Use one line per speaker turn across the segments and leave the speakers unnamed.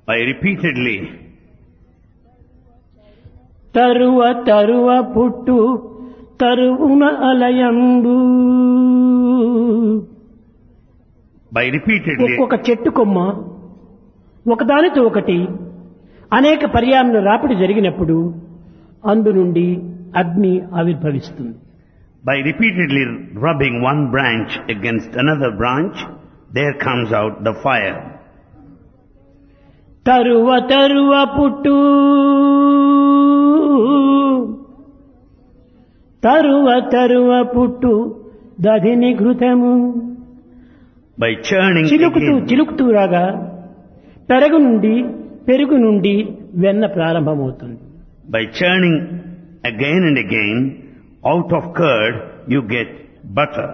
by repeatedly
తరువ తరువ పుట్టు తరువున అలయందు
by repeatedly
ఒక్కొక్క చెట్టు కొమ్మ ఒకదానితో ఒకటి అనేక పర్యాముల రాపిడి జరిగినప్పుడు అందు నుండి అగ్ని ఆవిర్భవిస్తుంది
by repeatedly rubbing one branch against another branch there comes out the fire
తరువ తరువ పుట్టు తరువ తరువ పుట్టు దధిని ఘృతము
by churning
చిలుకుతూ
again,
చిలుకుతూ రాగా పెరుగు నుండి పెరుగు నుండి వెన్న ప్రారంభమవుతుంది
by churning again and again out of curd you get butter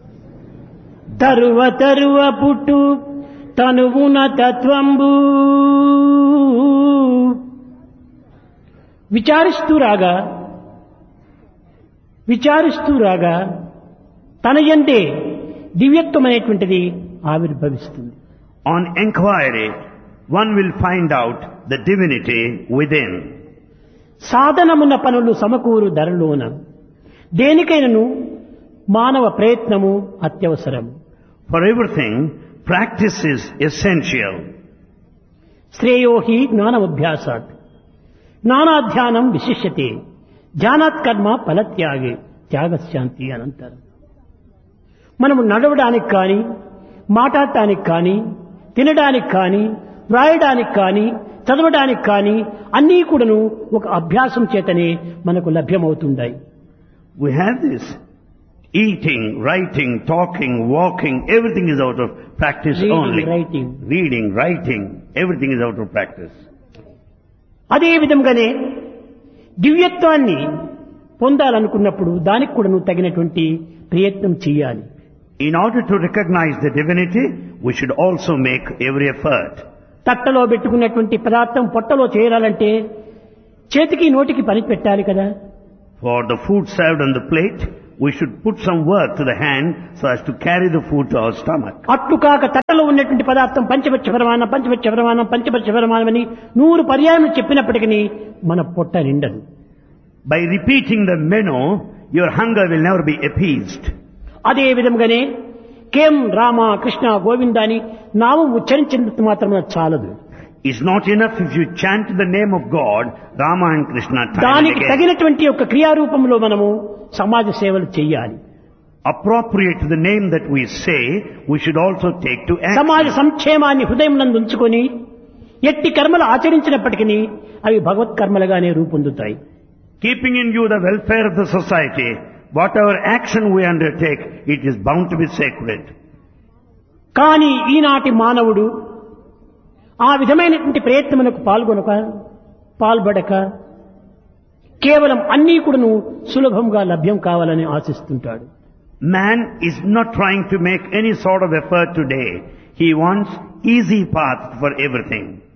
తరువ తరువ పుట్టు తనువున తత్వంబు విచారిస్తూ రాగా విచారిస్తూ రాగా తన ఎందే దివ్యత్వమైనటువంటిది ఆవిర్భవిస్తుంది
on inquiry one will find out the divinity within
సాధనమున్న పనులు సమకూరు ధరలోన దేనికైనను మానవ ప్రయత్నము అత్యవసరం
for everything practice is essential
శ్రేయోహి జ్ఞానమభ్యాసాత్ జ్ఞానాధ్యానం విశిష్యతే ధ్యానాత్ కర్మ ఫలత్యాగే త్యాగశాంతి అనంతరం మనము నడవడానికి కానీ మాట్లాడటానికి కానీ తినడానికి కానీ వ్రాయడానికి కానీ చదవడానికి కానీ అన్నీ కూడాను ఒక అభ్యాసం చేతనే మనకు లభ్యమవుతుంటాయి
we have this eating writing talking walking everything is out of practice only
writing
reading writing everything is out of practice
అదే విధంగానే దివ్యత్వాన్ని పొందాలనుకున్నప్పుడు దానికి కూడా నువ్వు తగినటువంటి ప్రయత్నం చేయాలి
in order to recognize the divinity we should also make every effort
తట్టలో పెట్టుకున్నటువంటి పదార్థం పొట్టలో చేరాలంటే చేతికి నోటికి పని పెట్టాలి కదా
for the food served on the plate we should put some work to the hand so as to carry the food to our stomach
అట్లు కాక తట్టలో ఉన్నటువంటి పదార్థం పంచపచ్చ ప్రమాణం పంచపచ్చ ప్రమాణం పంచపచ్చ ప్రమాణం అని నూరు పర్యాయం చెప్పినప్పటికీ మన పొట్ట నిండదు
by repeating the menu your hunger will never be appeased
అదే విధంగానే కేం రామ కృష్ణ గోవింద అని నామం ఉచ్చరించినంత మాత్రం చాలదు
It's not enough if you chant the name of God, Rama and Krishna time and
దానికి
again.
తగినటువంటి యొక్క క్రియారూపంలో మనము సమాజ సేవలు చేయాలి
Appropriate to the name that we say, we should also take to act.
సమాజ సంక్షేమాన్ని హృదయం నందు ఉంచుకొని ఎట్టి కర్మలు ఆచరించినప్పటికీ అవి భగవత్ కర్మలుగానే రూపొందుతాయి
Keeping in view the welfare of the society, whatever action we undertake, it is bound to be sacred.
కానీ ఈనాటి మానవుడు ఆ విధమైనటువంటి ప్రయత్నములకు పాల్గొనక పాల్పడక కేవలం అన్నీ కూడాను సులభంగా లభ్యం కావాలని ఆశిస్తుంటాడు
Man is not trying to make any sort of effort today. He wants easy path for everything.